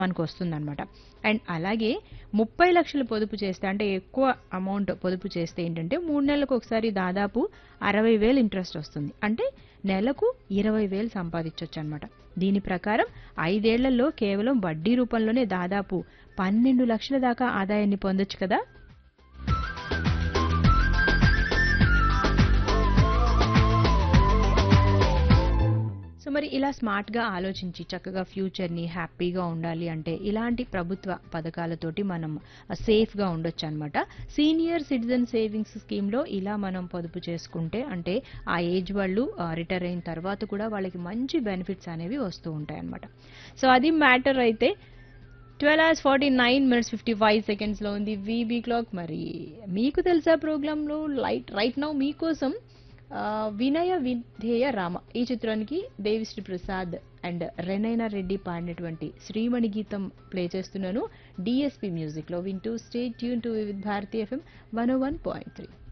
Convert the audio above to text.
మనకు వస్తుందన్నమాట అండ్ అలాగే ముప్పై లక్షలు పొదుపు చేస్తే అంటే ఎక్కువ అమౌంట్ పొదుపు చేస్తే ఏంటంటే మూడు నెలలకు ఒకసారి దాదాపు అరవై వేలు ఇంట్రెస్ట్ వస్తుంది అంటే నెలకు ఇరవై వేలు సంపాదించవచ్చు అనమాట దీని ప్రకారం ఐదేళ్లలో కేవలం వడ్డీ రూపంలోనే దాదాపు పన్నెండు లక్షల దాకా ఆదాయాన్ని పొందొచ్చు కదా సో మరి ఇలా స్మార్ట్గా ఆలోచించి చక్కగా ఫ్యూచర్ని హ్యాపీగా ఉండాలి అంటే ఇలాంటి ప్రభుత్వ పథకాలతోటి మనం సేఫ్గా ఉండొచ్చు అనమాట సీనియర్ సిటిజన్ సేవింగ్స్ స్కీమ్లో ఇలా మనం పొదుపు చేసుకుంటే అంటే ఆ ఏజ్ వాళ్ళు రిటైర్ అయిన తర్వాత కూడా వాళ్ళకి మంచి బెనిఫిట్స్ అనేవి వస్తూ ఉంటాయి అనమాట సో అది మ్యాటర్ అయితే twelve hours forty nine minutes fifty five సెకండ్స్లో ఉంది వీబీ క్లాక్ మరి మీకు తెలుసా ప్రోగ్రాంలో లైట్ రైట్ నౌ మీకోసం ఆ, వినయ విధేయ రామ ఈ చిత్రానికి దేవిశ్రీ ప్రసాద్ అండ్ రెనైనా రెడ్డి పాడినటువంటి శ్రీమణి గీతం ప్లే చేస్తున్నాను డిఎస్పి మ్యూజిక్లో వింటూ stay tune to with Bharati FM one one point three